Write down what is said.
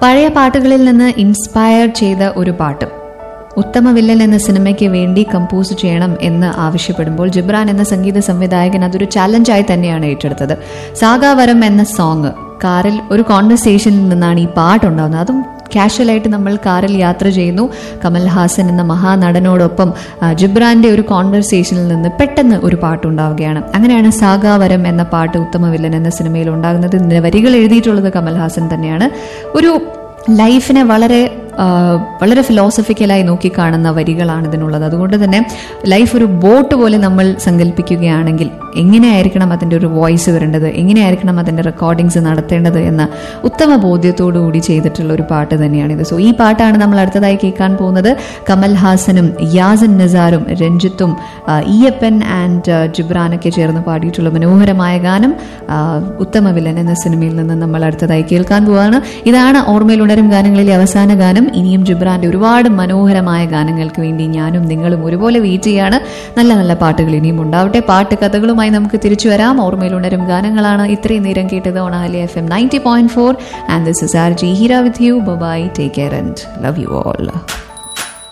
പഴയ പാട്ടുകളിൽ നിന്ന് ഇൻസ്പയർ ചെയ്ത ഒരു പാട്ട് ഉത്തമ വില്ലൻ എന്ന സിനിമയ്ക്ക് വേണ്ടി കമ്പോസ് ചെയ്യണം എന്ന് ആവശ്യപ്പെടുമ്പോൾ ജിബ്രാൻ എന്ന സംഗീത സംവിധായകൻ അതൊരു ചാലഞ്ചായി തന്നെയാണ് ഏറ്റെടുത്തത് സാഗാവരം എന്ന സോങ് കാറിൽ ഒരു കോൺവെർസേഷനിൽ നിന്നാണ് ഈ പാട്ടുണ്ടാകുന്നത് അതും കാഷ്വലായിട്ട് നമ്മൾ കാറിൽ യാത്ര ചെയ്യുന്നു കമൽ ഹാസൻ എന്ന മഹാനടനോടൊപ്പം ആ, ജിബ്രാന്റെ ഒരു കോൺവെർസേഷനിൽ നിന്ന് പെട്ടെന്ന് ഒരു പാട്ടുണ്ടാവുകയാണ് അങ്ങനെയാണ് സാഗാവരം എന്ന പാട്ട് ഉത്തമ വില്ലൻ എന്ന സിനിമയിൽ ഉണ്ടാകുന്നത് ഇതിന്റെ വരികൾ എഴുതിയിട്ടുള്ളത് കമൽ ഹാസൻ തന്നെയാണ് ഒരു ലൈഫിനെ വളരെ ആ, വളരെ ഫിലോസഫിക്കലായി നോക്കിക്കാണുന്ന വരികളാണ് ഇതിനുള്ളത് അതുകൊണ്ട് തന്നെ ലൈഫ് ഒരു ബോട്ട് പോലെ നമ്മൾ സങ്കല്പിക്കുകയാണെങ്കിൽ എങ്ങനെയായിരിക്കണം അതിൻ്റെ ഒരു വോയിസ് വരേണ്ടത് എങ്ങനെയായിരിക്കണം അതിൻ്റെ റെക്കോർഡിങ്സ് നടത്തേണ്ടത് എന്ന ഉത്തമ ബോധ്യത്തോടു കൂടി ചെയ്തിട്ടുള്ള ഒരു പാട്ട് തന്നെയാണിത് സോ ഈ പാട്ടാണ് നമ്മൾ അടുത്തതായി കേൾക്കാൻ പോകുന്നത് കമൽ ഹാസനും യാസൻ നസാറും രഞ്ജിത്തും ആ, ഈയപ്പൻ ആൻഡ് ജിബ്രാനൊക്കെ ചേർന്ന് പാടിയിട്ടുള്ള മനോഹരമായ ഗാനം ആ, ഉത്തമ വില്ലൻ എന്ന സിനിമയിൽ നിന്ന് നമ്മൾ അടുത്തതായി കേൾക്കാൻ പോവാണ് ഇതാണ് ഓർമ്മയിൽ ഉണരും ഗാനങ്ങളിലെ അവസാന ഗാനം ഇനിയും ജിബ്രാന്റെ ഒരുപാട് മനോഹരമായ ഗാനങ്ങൾക്ക് വേണ്ടി ഞാനും നിങ്ങളും ഒരുപോലെ വെയിറ്റ് ചെയ്യാണ് നല്ല നല്ല പാട്ടുകൾ ഇനിയും ഉണ്ടാവട്ടെ പാട്ട് കഥകളുമായി നമുക്ക് തിരിച്ചു വരാം ഓർമ്മയിൽ ഉണരും ഗാനങ്ങളാണ് ഇത്രയും നേരം കേട്ടത് ഓണാലി F M ninety point four and this is R J Heera with you bye take care and love you all